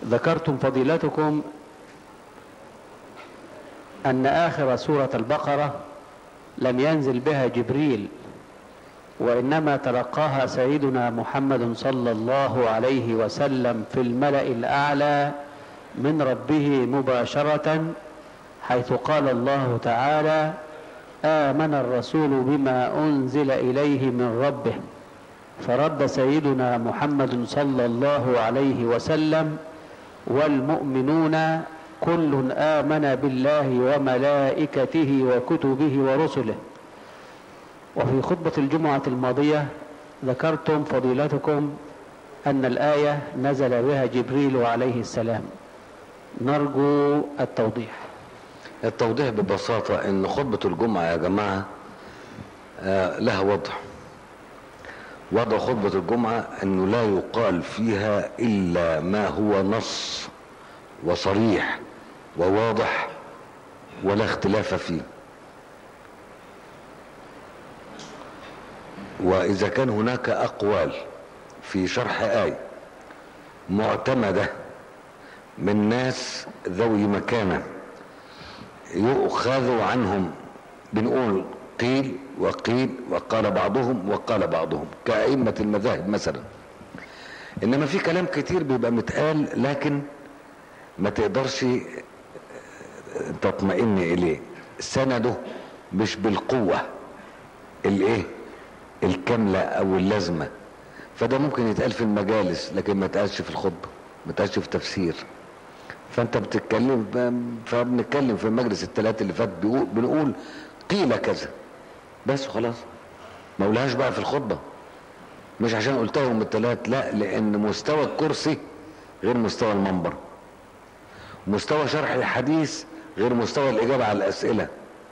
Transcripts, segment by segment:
ذكرتم فضيلتكم أن آخر سورة البقرة لم ينزل بها جبريل وإنما تلقاها سيدنا محمد صلى الله عليه وسلم في الملأ الأعلى من ربه مباشرة حيث قال الله تعالى آمن الرسول بما أنزل إليه من ربه فرد سيدنا محمد صلى الله عليه وسلم والمؤمنون كل آمن بالله وملائكته وكتبه ورسله وفي خطبة الجمعة الماضية ذكرتم فضيلتكم أن الآية نزل بها جبريل عليه السلام نرجو التوضيح التوضيح ببساطة ان خطبة الجمعة يا جماعة آه لها وضع وضع خطبة الجمعة انه لا يقال فيها الا ما هو نص وصريح وواضح ولا اختلاف فيه واذا كان هناك اقوال في شرح آية معتمدة من ناس ذوي مكانة يؤخذ عنهم بنقول قيل وقيل وقال بعضهم وقال بعضهم كأئمة المذاهب مثلا انما في كلام كتير بيبقى متقال لكن ما تقدرش تطمئن اليه سنده مش بالقوة الايه الكاملة او اللازمة فده ممكن يتقال في المجالس لكن ما يتقالش في الخطبة ما يتقالش في تفسير فانت بتتكلم فبنتكلم في المجلس الثلاثة اللي فات بنقول قيل كذا بس خلاص ما قولهاش بقى في الخطبة مش عشان قلتهم الثلاث لا لان مستوى الكرسي غير مستوى المنبر مستوى شرح الحديث غير مستوى الاجابة على الاسئلة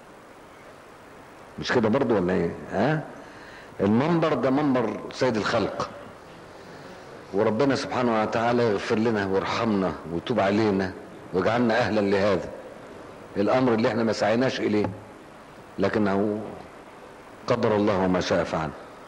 مش كده برضو ولا ايه ها المنبر ده منبر سيد الخلق وربنا سبحانه وتعالى يغفر لنا ويرحمنا ويتوب علينا ويجعلنا اهلا لهذا الامر اللي احنا ما سعيناش اليه لكنه قدر الله ما شاء فعل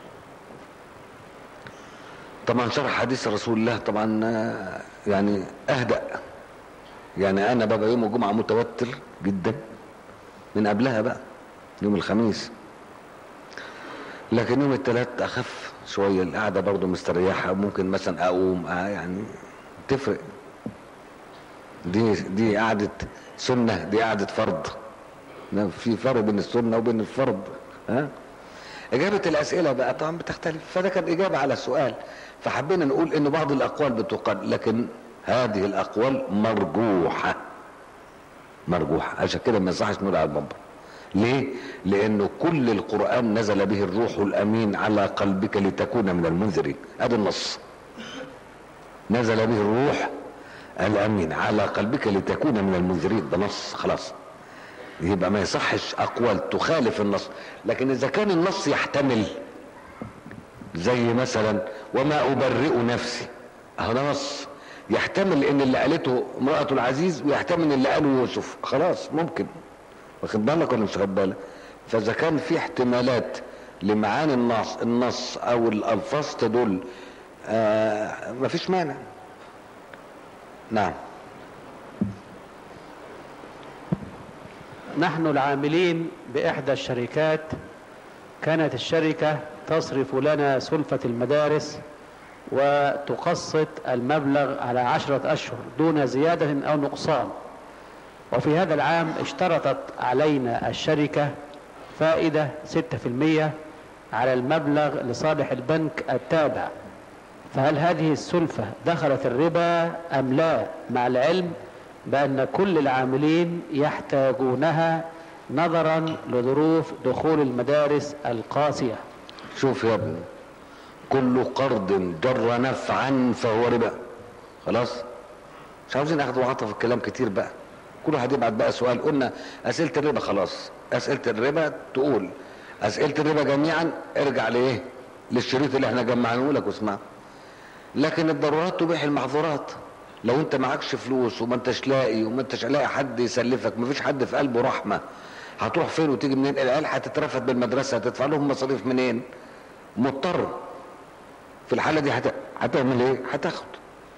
طبعا شرح حديث رسول الله طبعا يعني اهدأ يعني انا ببقى يوم الجمعة متوتر جدا من قبلها بقى يوم الخميس لكن يوم الثلاث اخف شوية القعدة برضو مستريحة ممكن مثلا اقوم آه يعني تفرق دي دي قعدة سنة دي قعدة فرض في فرق بين السنة وبين الفرض ها اجابة الاسئلة بقى طبعا بتختلف فده كان اجابة على السؤال فحبينا نقول ان بعض الاقوال بتقال لكن هذه الاقوال مرجوحة مرجوحة عشان كده ما يصحش نقول على المنبر ليه لانه كل القرآن نزل به الروح الامين على قلبك لتكون من المنذرين ادي النص نزل به الروح الامين على قلبك لتكون من المنذرين ده نص خلاص يبقى ما يصحش اقوال تخالف النص لكن اذا كان النص يحتمل زي مثلا وما ابرئ نفسي اهو ده نص يحتمل ان اللي قالته امرأة العزيز ويحتمل اللي قاله يوسف خلاص ممكن واخد بالك ولا مش واخد بالك فاذا كان في احتمالات لمعاني النص النص او الالفاظ تدل آه مفيش مانع نعم نحن العاملين بإحدى الشركات كانت الشركة تصرف لنا سلفة المدارس وتقسط المبلغ على عشرة أشهر دون زيادة أو نقصان وفي هذا العام اشترطت علينا الشركة فائدة 6% على المبلغ لصالح البنك التابع فهل هذه السلفة دخلت الربا أم لا مع العلم بأن كل العاملين يحتاجونها نظرا لظروف دخول المدارس القاسية شوف يا ابني كل قرض جر نفعا فهو ربا خلاص مش عاوزين اخد وعطى في الكلام كتير بقى كل واحد يبعت بقى سؤال قلنا اسئله الربا خلاص اسئله الربا تقول اسئله الربا جميعا ارجع لايه للشريط اللي احنا جمعناه لك واسمعه لكن الضرورات تبيح المحظورات لو انت معكش فلوس وما انتش لاقي وما انتش لاقي حد يسلفك مفيش حد في قلبه رحمه هتروح فين وتيجي منين العيال هتترفد بالمدرسه هتدفع لهم مصاريف منين مضطر في الحاله دي هت... هتعمل ايه هتاخد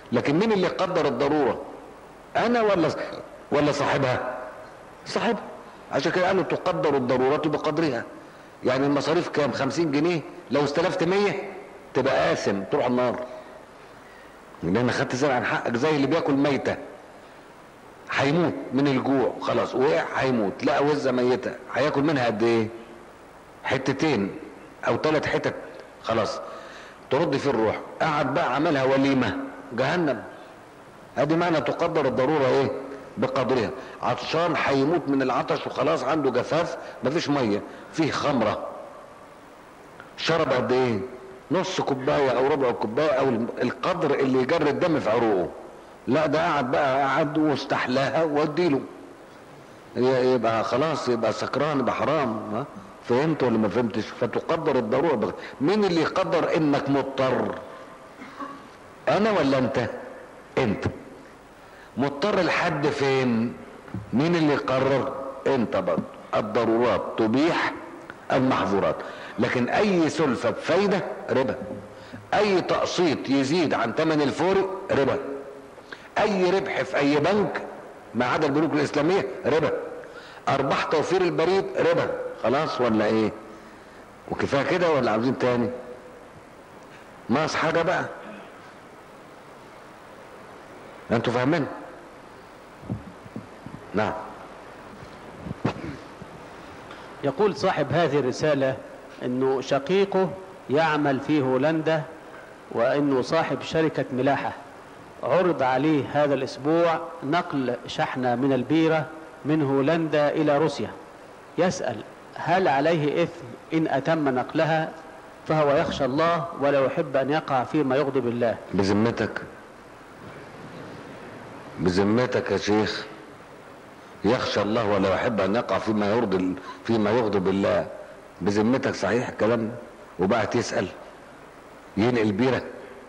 لكن مين اللي قدر الضرورة انا ولا ولا صاحبها صاحبها عشان كده قالوا تقدر الضرورة بقدرها يعني المصاريف كام خمسين جنيه لو استلفت مية تبقى آثم تروح النار لان خدت زرع عن حقك زي اللي بياكل ميتة هيموت من الجوع خلاص وقع هيموت لقى وزة ميتة هياكل منها قد ايه حتتين او ثلاث حتت خلاص ترد في الروح قعد بقى عملها وليمة جهنم ادي معنى تقدر الضرورة ايه بقدرها عطشان هيموت من العطش وخلاص عنده جفاف مفيش مية فيه خمرة شرب قد ايه نص كوباية او ربع كوباية او القدر اللي يجري الدم في عروقه لا ده قعد بقى قعد واستحلاها واديله يبقى خلاص يبقى سكران يبقى حرام ها فهمت ولا ما فهمتش فتقدر الضرورة بغ... مين اللي يقدر انك مضطر انا ولا انت انت مضطر لحد فين مين اللي يقرر انت برضه الضرورات تبيح المحظورات لكن اي سلفة بفايدة ربا اي تقسيط يزيد عن ثمن الفورق ربا اي ربح في اي بنك ما عدا البنوك الاسلامية ربا ارباح توفير البريد ربا خلاص ولا ايه وكفايه كده ولا عاوزين تاني ناقص حاجه بقى انتوا فاهمين نعم يقول صاحب هذه الرسالة انه شقيقه يعمل في هولندا وانه صاحب شركة ملاحة عرض عليه هذا الاسبوع نقل شحنة من البيرة من هولندا الى روسيا يسأل هل عليه اثم ان اتم نقلها فهو يخشى الله ولا يحب ان يقع فيما يغضب الله بذمتك بذمتك يا شيخ يخشى الله ولا يحب ان يقع فيما يرضي فيما يغضب الله بذمتك صحيح الكلام ده وبقى تسال ينقل بيره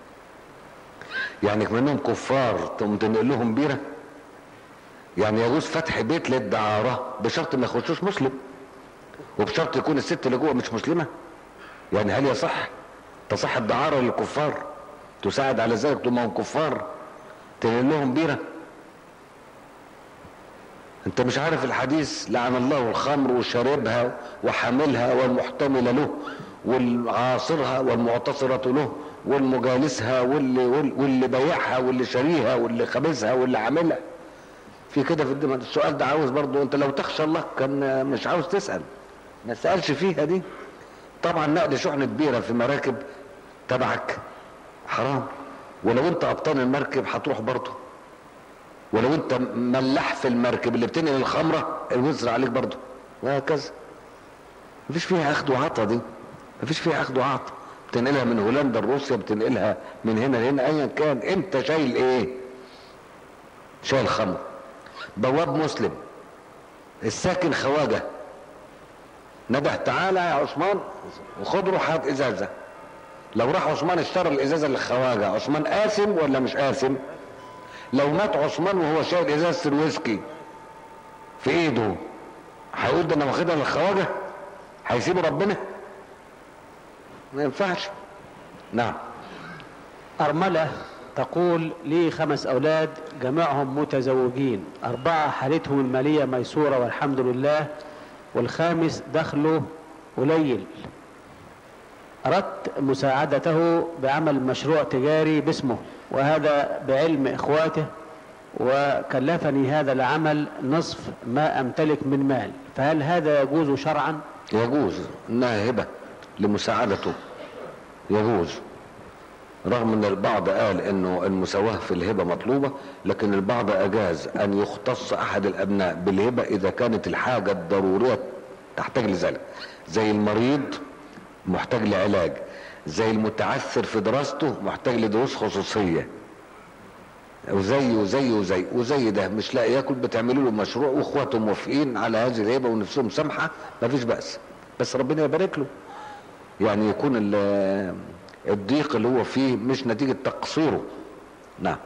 يعني كمانهم كفار تقوم تنقل لهم بيره يعني يجوز فتح بيت للدعاره بشرط ما يخشوش مسلم وبشرط يكون الست اللي جوه مش مسلمه يعني هل يصح تصح الدعاره للكفار تساعد على ذلك طول ما هم كفار تنقل لهم بيره انت مش عارف الحديث لعن الله الخمر وشاربها وحاملها والمحتمل له والعاصرها والمعتصرة له والمجالسها واللي, واللي بايعها واللي شاريها واللي خبزها واللي عاملها في كده في الدماغ السؤال ده عاوز برضه انت لو تخشى الله كان مش عاوز تسأل ما تسألش فيها دي طبعا نقل شحنة بيرة في مراكب تبعك حرام ولو انت ابطان المركب هتروح برضه ولو انت ملاح في المركب اللي بتنقل الخمرة الوزر عليك برضه وهكذا مفيش فيها اخد وعطا دي مفيش فيها اخد وعطا بتنقلها من هولندا لروسيا بتنقلها من هنا لهنا ايا كان انت شايل ايه شايل خمر بواب مسلم الساكن خواجة نده تعالى يا عثمان وخد روح هات ازازة لو راح عثمان اشترى الازازة للخواجة عثمان آثم ولا مش آثم لو مات عثمان وهو شايل ازازة الويسكي في ايده هيقول ده انا واخدها للخواجة هيسيبه ربنا ما ينفعش نعم أرملة تقول لي خمس أولاد جميعهم متزوجين أربعة حالتهم المالية ميسورة والحمد لله والخامس دخله قليل أردت مساعدته بعمل مشروع تجاري باسمه وهذا بعلم إخواته وكلفني هذا العمل نصف ما أمتلك من مال فهل هذا يجوز شرعا؟ يجوز انها هبة لمساعدته يجوز رغم ان البعض قال انه المساواة في الهبة مطلوبة لكن البعض اجاز ان يختص احد الابناء بالهبة اذا كانت الحاجة الضرورية تحتاج لذلك زي المريض محتاج لعلاج زي المتعثر في دراسته محتاج لدروس خصوصية وزي وزي وزي وزي ده مش لاقي ياكل بتعملوا له مشروع واخواته موافقين على هذه الهبه ونفسهم سامحه مفيش بأس بس ربنا يبارك له يعني يكون الضيق اللي هو فيه مش نتيجة تقصيره نعم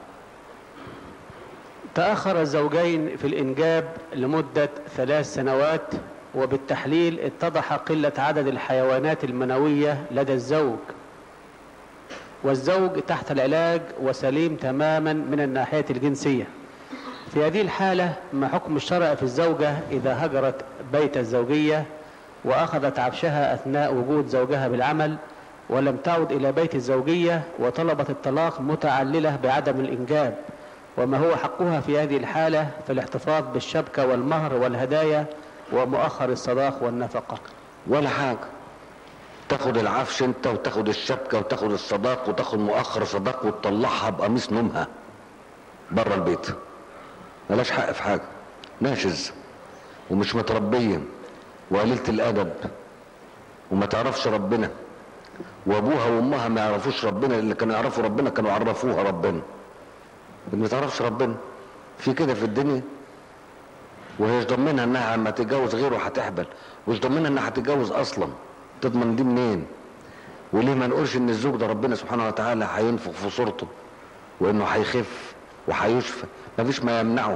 تأخر الزوجين في الإنجاب لمدة ثلاث سنوات وبالتحليل اتضح قلة عدد الحيوانات المنوية لدى الزوج والزوج تحت العلاج وسليم تماما من الناحية الجنسية في هذه الحالة ما حكم الشرع في الزوجة إذا هجرت بيت الزوجية وأخذت عفشها أثناء وجود زوجها بالعمل ولم تعد إلى بيت الزوجية وطلبت الطلاق متعللة بعدم الإنجاب وما هو حقها في هذه الحالة في الاحتفاظ بالشبكة والمهر والهدايا ومؤخر الصداق والنفقة ولا حاجة تاخد العفش انت وتاخد الشبكة وتاخد الصداق وتاخد مؤخر صداق وتطلعها بقميص نومها بره البيت ملاش حق في حاجة ناشز ومش متربية وقليلة الأدب وما تعرفش ربنا وابوها وامها ما يعرفوش ربنا اللي كانوا يعرفوا ربنا كانوا عرفوها ربنا ما تعرفش ربنا في كده في الدنيا وهي مش ضمنها انها لما تتجوز غيره هتحبل مش ضمنها انها هتتجوز اصلا تضمن دي منين وليه ما نقولش ان الزوج ده ربنا سبحانه وتعالى هينفخ في صورته وانه هيخف وهيشفى مفيش ما يمنعه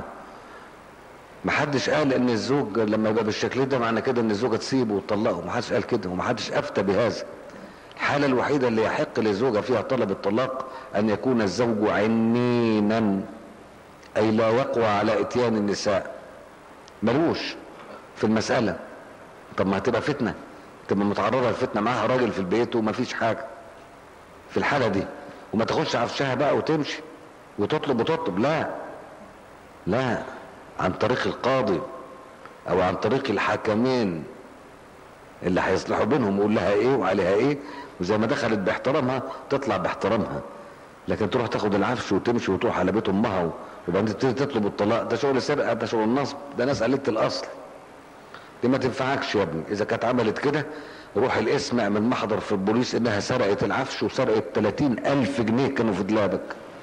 محدش قال ان الزوج لما يبقى بالشكل ده معنى كده ان الزوجه تسيبه وتطلقه محدش قال كده ومحدش افتى بهذا الحالة الوحيدة اللي يحق لزوجة فيها طلب الطلاق أن يكون الزوج عنينا أي لا يقوى على إتيان النساء ملوش في المسألة طب ما هتبقى فتنة تبقى متعرضة لفتنة معاها راجل في البيت وما فيش حاجة في الحالة دي وما تاخدش عفشها بقى وتمشي وتطلب وتطلب لا لا عن طريق القاضي او عن طريق الحكمين اللي هيصلحوا بينهم ويقول لها ايه وعليها ايه وزي ما دخلت باحترامها تطلع باحترامها لكن تروح تاخد العفش وتمشي وتروح على بيت امها وبعدين تبتدي تطلب الطلاق ده شغل سرقه ده شغل نصب ده ناس قلت الاصل دي ما تنفعكش يا ابني اذا كانت عملت كده روح الاسم اعمل محضر في البوليس انها سرقت العفش وسرقت 30 الف جنيه كانوا في دلابك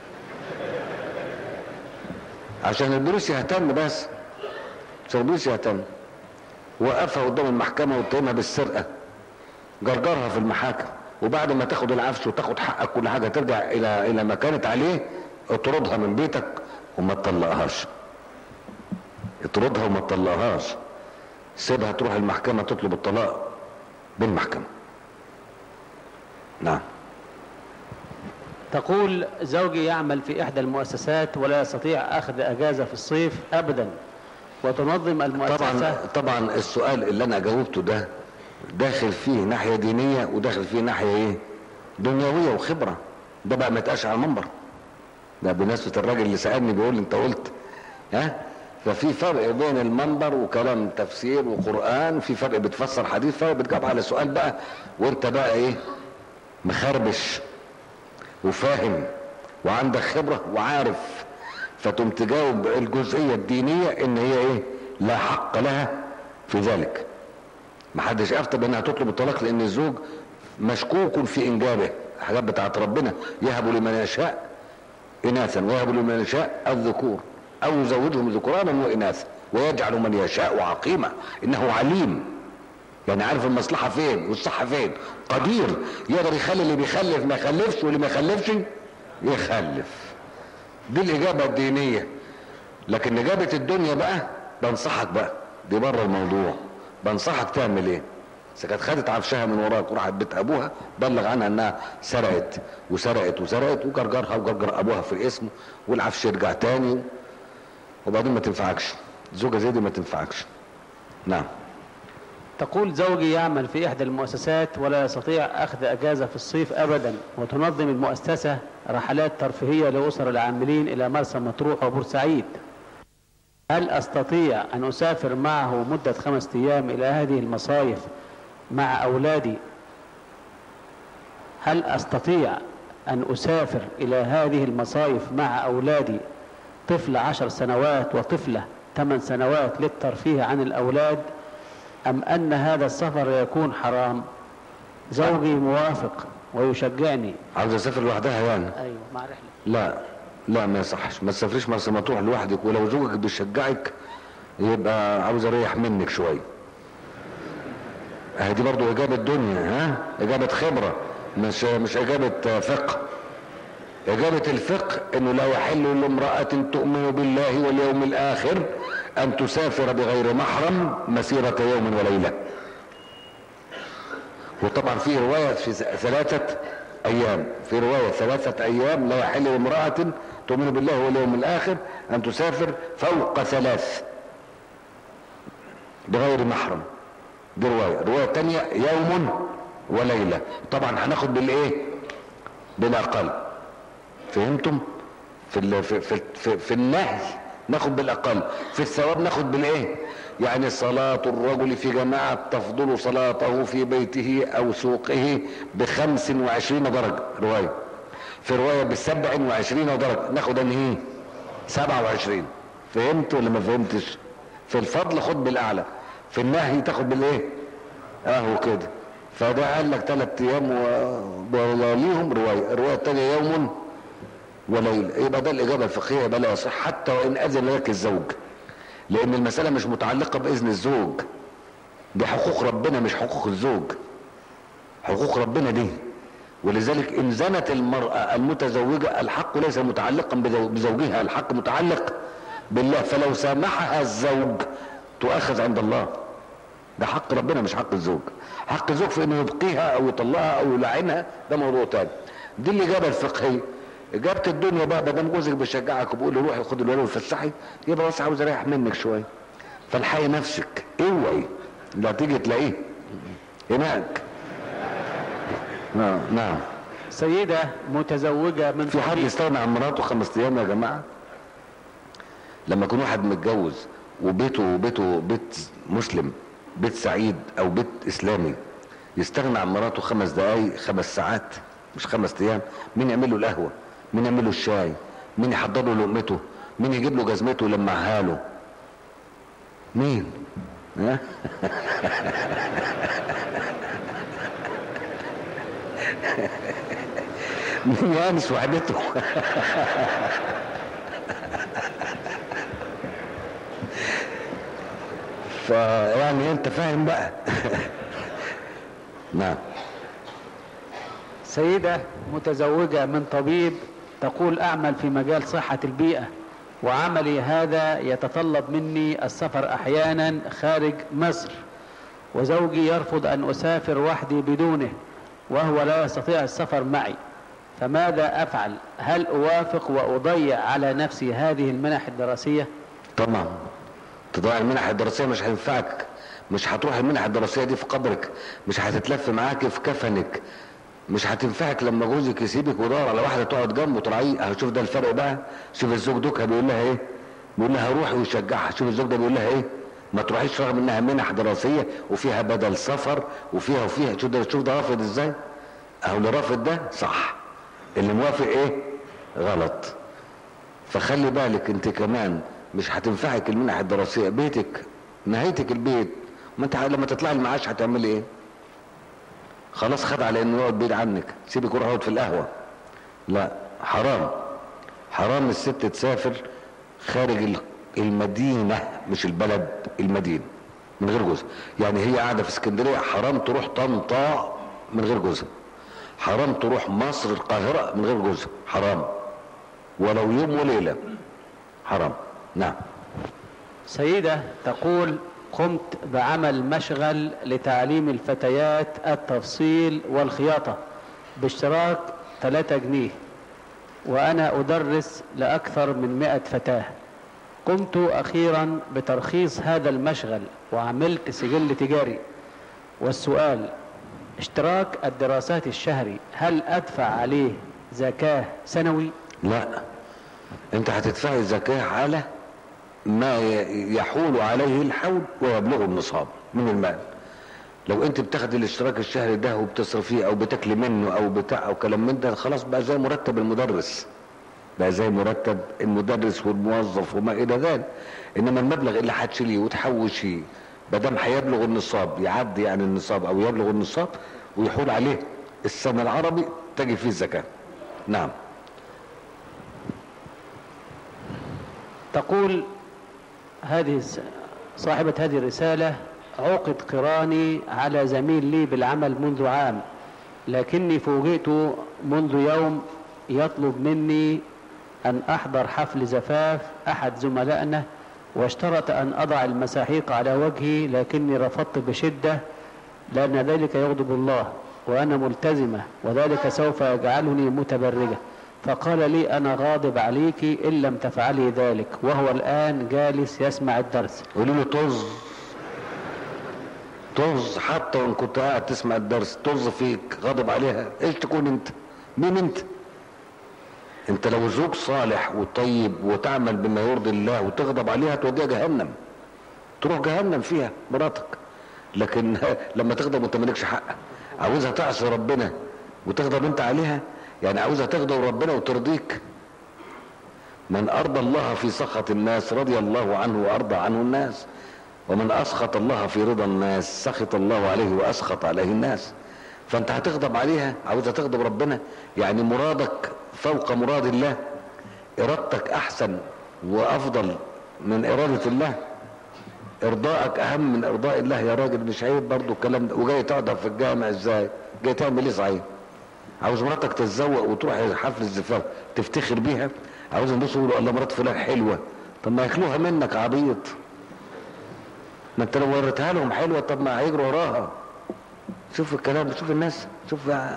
عشان البوليس يهتم بس عشان البوليس يهتم وقفها قدام المحكمة واتهمها بالسرقة جرجرها في المحاكم وبعد ما تاخد العفش وتاخد حقك كل حاجة ترجع الى الى ما كانت عليه اطردها من بيتك وما تطلقهاش اطردها وما تطلقهاش سيبها تروح المحكمة تطلب الطلاق بالمحكمة نعم تقول زوجي يعمل في إحدى المؤسسات ولا يستطيع أخذ أجازة في الصيف أبدا وتنظم المؤسسة طبعا طبعا السؤال اللي انا جاوبته ده داخل فيه ناحيه دينيه وداخل فيه ناحيه ايه دنيويه وخبره ده بقى ما يتقاش على المنبر ده بمناسبه الراجل اللي سالني بيقول لي انت قلت ها ففي فرق بين المنبر وكلام تفسير وقران في فرق بتفسر حديث فرق بتجاوب على سؤال بقى وانت بقى ايه مخربش وفاهم وعندك خبره وعارف فتقوم تجاوب الجزئية الدينية ان هي ايه لا حق لها في ذلك محدش افتى بانها تطلب الطلاق لان الزوج مشكوك في انجابه حاجات بتاعت ربنا يهب لمن يشاء اناثا ويهب لمن يشاء الذكور او يزوجهم ذكرانا واناثا ويجعل من يشاء عقيما انه عليم يعني عارف المصلحة فين والصح فين قدير يقدر يخلي اللي بيخلف ما يخلفش واللي ما يخلفش يخلف دي الإجابة الدينية لكن إجابة الدنيا بقى بنصحك بقى دي بره الموضوع بنصحك تعمل إيه إذا كانت خدت عفشها من وراك وراحت بيت أبوها بلغ عنها إنها سرقت وسرقت وسرقت وجرجرها وجرجر أبوها في الاسم والعفش يرجع تاني وبعدين ما تنفعكش زوجة زي دي ما تنفعكش نعم تقول زوجي يعمل في إحدى المؤسسات ولا يستطيع أخذ أجازة في الصيف أبدا وتنظم المؤسسة رحلات ترفيهية لأسر العاملين إلى مرسى مطروح وبورسعيد هل أستطيع أن أسافر معه مدة خمسة أيام إلى هذه المصايف مع أولادي هل أستطيع أن أسافر إلى هذه المصايف مع أولادي طفل عشر سنوات وطفلة ثمان سنوات للترفيه عن الأولاد أم أن هذا السفر يكون حرام زوجي موافق ويشجعني عاوز اسافر لوحدها يعني أيوة مع رحلة لا لا ما يصحش ما تسافريش مرسى مطروح لوحدك ولو زوجك بيشجعك يبقى عاوز اريح منك شويه اهي دي برضو اجابه دنيا ها اجابه خبره مش مش اجابه فقه اجابه الفقه انه لا يحل لامراه تؤمن بالله واليوم الاخر ان تسافر بغير محرم مسيره يوم وليله وطبعا في روايه في ثلاثه ايام في رواية ثلاثة ايام لا يحل لامرأة تؤمن بالله واليوم الاخر ان تسافر فوق ثلاث بغير محرم دي رواية الرواية الثانية يوم وليلة طبعا هناخد بالايه بالاقل فهمتم في ال في في في, في النهي ناخد بالاقل في الثواب ناخد بالايه يعني صلاة الرجل في جماعة تفضل صلاته في بيته او سوقه بخمس وعشرين درجة رواية في رواية بسبع وعشرين درجة ناخد انهي سبعة وعشرين فهمت ولا ما فهمتش في الفضل خد بالاعلى في النهي تاخد بالايه اهو كده فده قال لك ثلاث ايام وليهم روايه الروايه الثانيه يوم وليله يبقى ده الاجابه الفقهيه يبقى لا يصح حتى وان اذن لك الزوج لان المساله مش متعلقه باذن الزوج دي حقوق ربنا مش حقوق الزوج حقوق ربنا دي ولذلك ان زنت المراه المتزوجه الحق ليس متعلقا بزوجها الحق متعلق بالله فلو سامحها الزوج تؤخذ عند الله ده حق ربنا مش حق الزوج حق الزوج في انه يبقيها او يطلقها او يلعنها ده موضوع تاني دي الاجابه الفقهيه اجابه الدنيا بقى ما دام جوزك بيشجعك وبيقول له روحي خد الولد وفسحي يبقى بس عاوز اريح منك شويه فالحقي نفسك اوعي لا تيجي تلاقيه هناك نعم نعم سيدة متزوجة من في حد يستغنى عن مراته خمس ايام يا جماعه لما يكون واحد متجوز وبيته بيته بيت مسلم بيت سعيد او بيت اسلامي يستغنى عن مراته خمس دقايق خمس ساعات مش خمس ايام مين يعمل له القهوه مين يعمل له الشاي مين يحضر له لقمته مين يجيب له جزمته ويلمعها له مين ها مين يانس وحدته فيعني انت فاهم بقى نعم سيدة متزوجة من طبيب تقول أعمل في مجال صحة البيئة وعملي هذا يتطلب مني السفر أحيانا خارج مصر وزوجي يرفض أن أسافر وحدي بدونه وهو لا يستطيع السفر معي فماذا أفعل هل أوافق وأضيع على نفسي هذه المنح الدراسية طبعا تضيع المنح الدراسيه مش هينفعك مش هتروح المنح الدراسيه دي في قبرك مش هتتلف معاك في كفنك مش هتنفعك لما جوزك يسيبك ويدور على واحده تقعد جنبه تراعيه اهو شوف ده الفرق بقى شوف الزوج دوكا بيقول لها ايه بيقول لها روحي ويشجعها شوف الزوج ده بيقول لها ايه ما تروحيش رغم انها منح دراسيه وفيها بدل سفر وفيها وفيها شوف ده شوف ده رافض ازاي اهو اللي رافض ده صح اللي موافق ايه غلط فخلي بالك انت كمان مش هتنفعك المنح الدراسيه بيتك نهايتك البيت ما انت لما تطلعي المعاش هتعملي ايه خلاص خد على انه يقعد بعيد عنك سيبك وروح اقعد في القهوه لا حرام حرام الست تسافر خارج المدينه مش البلد المدينه من غير جوزها يعني هي قاعده في اسكندريه حرام تروح طنطا من غير جوزها حرام تروح مصر القاهره من غير جوزها حرام ولو يوم وليله حرام نعم سيدة تقول قمت بعمل مشغل لتعليم الفتيات التفصيل والخياطة باشتراك 3 جنيه وأنا أدرس لأكثر من 100 فتاة قمت أخيرا بترخيص هذا المشغل وعملت سجل تجاري والسؤال اشتراك الدراسات الشهري هل أدفع عليه زكاة سنوي؟ لا انت هتدفعي زكاة على ما يحول عليه الحول ويبلغ النصاب من المال لو انت بتاخدي الاشتراك الشهري ده وبتصرفيه او بتاكلي منه او بتاع او كلام من ده خلاص بقى زي مرتب المدرس بقى زي مرتب المدرس والموظف وما الى ذلك انما المبلغ اللي هتشيليه وتحوشيه ما دام هيبلغ النصاب يعدي يعني النصاب او يبلغ النصاب ويحول عليه السنه العربي تجي فيه الزكاه نعم تقول هذه صاحبة هذه الرسالة عقد قراني على زميل لي بالعمل منذ عام لكني فوجئت منذ يوم يطلب مني أن أحضر حفل زفاف أحد زملائنا واشترط أن أضع المساحيق على وجهي لكني رفضت بشدة لأن ذلك يغضب الله وأنا ملتزمة وذلك سوف يجعلني متبرجة فقال لي أنا غاضب عليك إن لم تفعلي ذلك وهو الآن جالس يسمع الدرس قولوا له طز طز حتى وان كنت قاعد تسمع الدرس طز فيك غاضب عليها ايش تكون انت مين انت انت لو زوج صالح وطيب وتعمل بما يرضي الله وتغضب عليها توديها جهنم تروح جهنم فيها مراتك لكن لما تغضب وانت مالكش حق عاوزها تعصي ربنا وتغضب انت عليها يعني عاوزها تغضب ربنا وترضيك من ارضى الله في سخط الناس رضي الله عنه وارضى عنه الناس ومن اسخط الله في رضا الناس سخط الله عليه واسخط عليه الناس فانت هتغضب عليها عاوزها تغضب ربنا يعني مرادك فوق مراد الله ارادتك احسن وافضل من اراده الله ارضائك اهم من ارضاء الله يا راجل مش عيب برضو الكلام ده وجاي تقعد في الجامع ازاي جاي تعمل ايه صحيح عاوز مراتك تتزوق وتروح حفل الزفاف تفتخر بيها عاوز الناس يقولوا الله مرات فلان حلوه طب ما ياكلوها منك عبيط ما انت لو وريتها لهم حلوه طب ما هيجروا وراها شوف الكلام شوف الناس شوف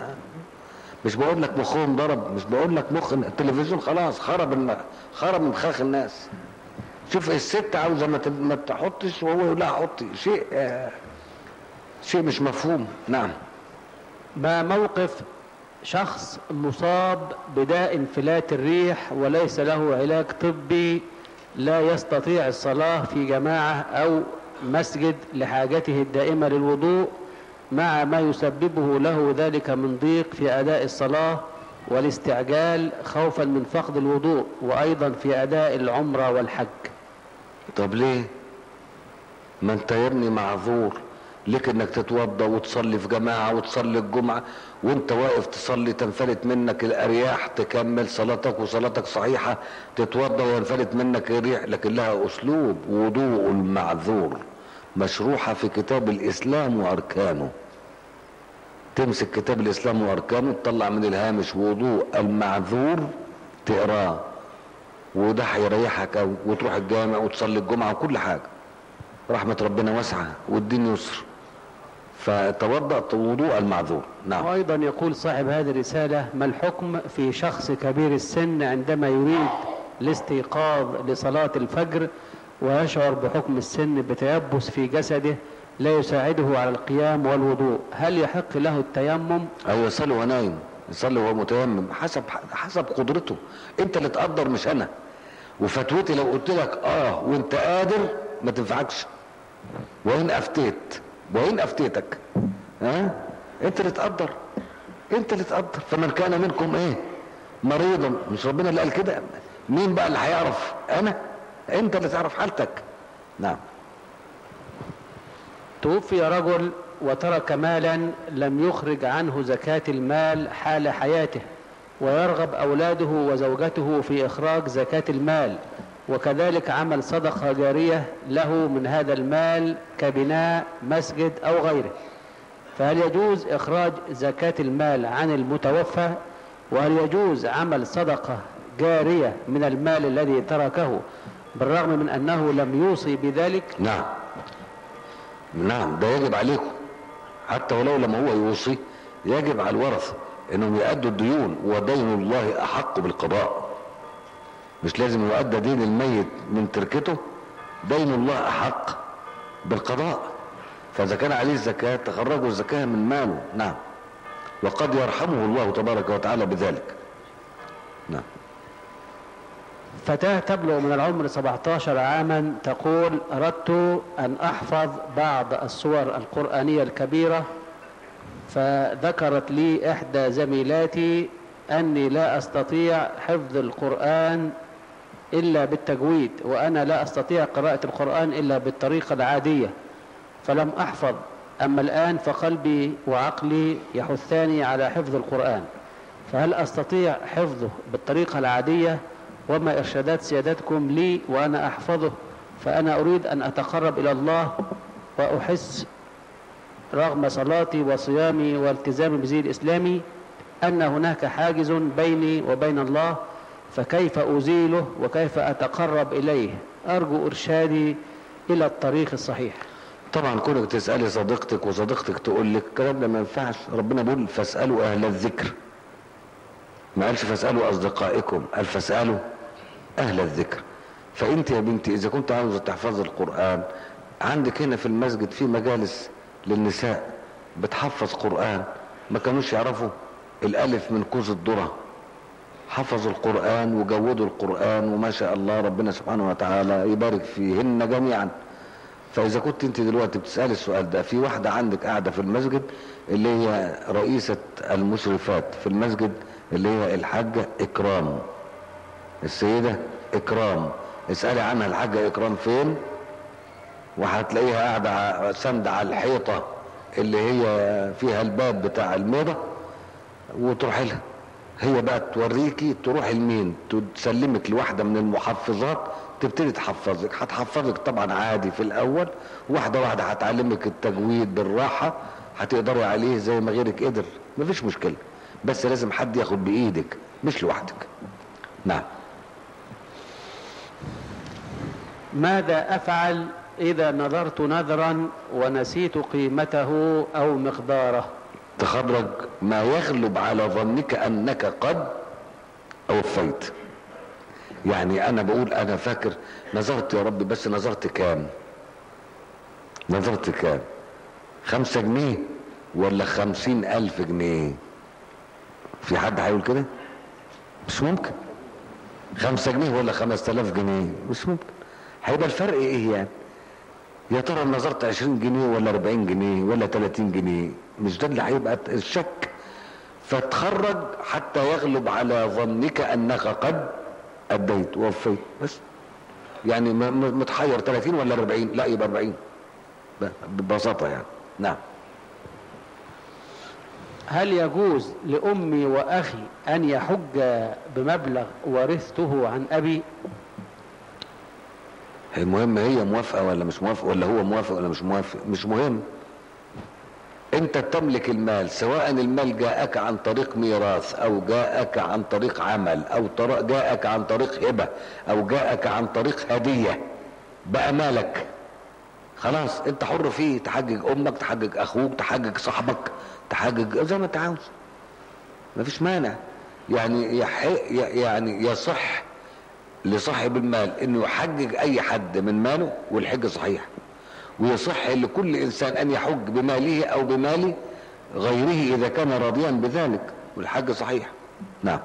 مش بقول لك مخهم ضرب مش بقول لك مخ التلفزيون خلاص خرب الم... خرب من خاخ الناس شوف الست عاوزه ما, ت... ما تحطش وهو يقول لها حطي شيء آه... شيء مش مفهوم نعم ما موقف شخص مصاب بداء انفلات الريح وليس له علاج طبي لا يستطيع الصلاة في جماعة أو مسجد لحاجته الدائمة للوضوء مع ما يسببه له ذلك من ضيق في أداء الصلاة والاستعجال خوفا من فقد الوضوء وأيضا في أداء العمرة والحج طب ليه ما انت يا ابني معذور لك انك تتوضا وتصلي في جماعه وتصلي الجمعه وانت واقف تصلي تنفلت منك الارياح تكمل صلاتك وصلاتك صحيحه تتوضا وينفلت منك الريح لكن لها اسلوب وضوء المعذور مشروحه في كتاب الاسلام واركانه تمسك كتاب الاسلام واركانه تطلع من الهامش وضوء المعذور تقراه وده هيريحك قوي وتروح الجامع وتصلي الجمعه وكل حاجه رحمه ربنا واسعه والدين يسر فتوضا وضوء المعذور نعم وأيضا يقول صاحب هذه الرسالة ما الحكم في شخص كبير السن عندما يريد الاستيقاظ لصلاة الفجر ويشعر بحكم السن بتيبس في جسده لا يساعده على القيام والوضوء هل يحق له التيمم او يصلي وهو نايم يصلي وهو متيمم حسب حسب قدرته انت اللي تقدر مش انا وفتوتي لو قلت لك اه وانت قادر ما تنفعكش وان افتيت وان افتيتك ها انت اللي تقدر انت اللي تقدر فمن كان منكم ايه مريضا مش ربنا اللي قال كده مين بقى اللي هيعرف انا انت اللي تعرف حالتك نعم توفي رجل وترك مالا لم يخرج عنه زكاة المال حال حياته ويرغب أولاده وزوجته في إخراج زكاة المال وكذلك عمل صدقة جارية له من هذا المال كبناء مسجد أو غيره فهل يجوز إخراج زكاة المال عن المتوفى وهل يجوز عمل صدقة جارية من المال الذي تركه بالرغم من أنه لم يوصي بذلك نعم نعم ده يجب عليكم حتى ولو لما هو يوصي يجب على الورثة انهم يؤدوا الديون ودين الله احق بالقضاء مش لازم يؤدى دين الميت من تركته دين الله احق بالقضاء فاذا كان عليه الزكاة تخرجوا الزكاة من ماله نعم وقد يرحمه الله تبارك وتعالى بذلك نعم فتاة تبلغ من العمر 17 عاما تقول أردت أن أحفظ بعض السور القرآنية الكبيرة فذكرت لي إحدى زميلاتي أني لا أستطيع حفظ القرآن إلا بالتجويد وأنا لا أستطيع قراءة القرآن إلا بالطريقة العادية فلم أحفظ أما الآن فقلبي وعقلي يحثاني على حفظ القرآن فهل أستطيع حفظه بالطريقة العادية وما إرشادات سيادتكم لي وأنا أحفظه فأنا أريد أن أتقرب إلى الله وأحس رغم صلاتي وصيامي والتزامي بزي الإسلامي أن هناك حاجز بيني وبين الله فكيف أزيله وكيف أتقرب إليه أرجو إرشادي إلى الطريق الصحيح طبعا كونك تسالي صديقتك وصديقتك تقول لك الكلام ده ما ينفعش ربنا بيقول فاسالوا اهل الذكر ما قالش فاسالوا اصدقائكم قال فاسالوا اهل الذكر فانت يا بنتي اذا كنت عاوزه تحفظي القران عندك هنا في المسجد في مجالس للنساء بتحفظ قران ما كانوش يعرفوا الالف من كوز الذره حفظوا القرآن وجودوا القرآن وما شاء الله ربنا سبحانه وتعالى يبارك فيهن جميعا فإذا كنت أنت دلوقتي بتسألي السؤال ده في واحدة عندك قاعدة في المسجد اللي هي رئيسة المشرفات في المسجد اللي هي الحاجة إكرام السيدة إكرام اسألي عنها الحاجة إكرام فين وهتلاقيها قاعدة ساندة على الحيطة اللي هي فيها الباب بتاع الميضة وتروحي لها هي بقى توريكي تروحي لمين تسلمك لواحده من المحفظات تبتدي تحفظك هتحفظك طبعا عادي في الاول واحده واحده هتعلمك التجويد بالراحه هتقدري عليه زي ما غيرك قدر مفيش مشكله بس لازم حد ياخد بايدك مش لوحدك نعم ماذا أفعل إذا نظرت نذرا ونسيت قيمته أو مقداره تخرج ما يغلب على ظنك انك قد اوفيت يعني انا بقول انا فاكر نظرت يا رب بس نظرت كام نظرت كام خمسة جنيه ولا خمسين الف جنيه في حد هيقول كده مش ممكن خمسة جنيه ولا خمسة الاف جنيه مش ممكن هيبقى الفرق ايه يعني يا ترى نظرت 20 جنيه ولا 40 جنيه ولا 30 جنيه مش ده اللي هيبقى الشك فتخرج حتى يغلب على ظنك انك قد اديت ووفيت بس يعني متحير 30 ولا 40 لا يبقى 40 ببساطة يعني نعم هل يجوز لأمي وأخي أن يحج بمبلغ ورثته عن أبي المهم هي موافقة ولا مش موافقة ولا هو موافق ولا مش موافق مش مهم انت تملك المال سواء المال جاءك عن طريق ميراث او جاءك عن طريق عمل او جاءك عن طريق هبة او جاءك عن طريق هدية بقى مالك خلاص انت حر فيه تحجج امك تحجج اخوك تحجج صاحبك تحجج زي ما انت عاوز مفيش مانع يعني يعني يصح لصاحب المال انه يحجج اي حد من ماله والحج صحيح ويصح لكل انسان ان يحج بماله او بمال غيره اذا كان راضيا بذلك والحج صحيح نعم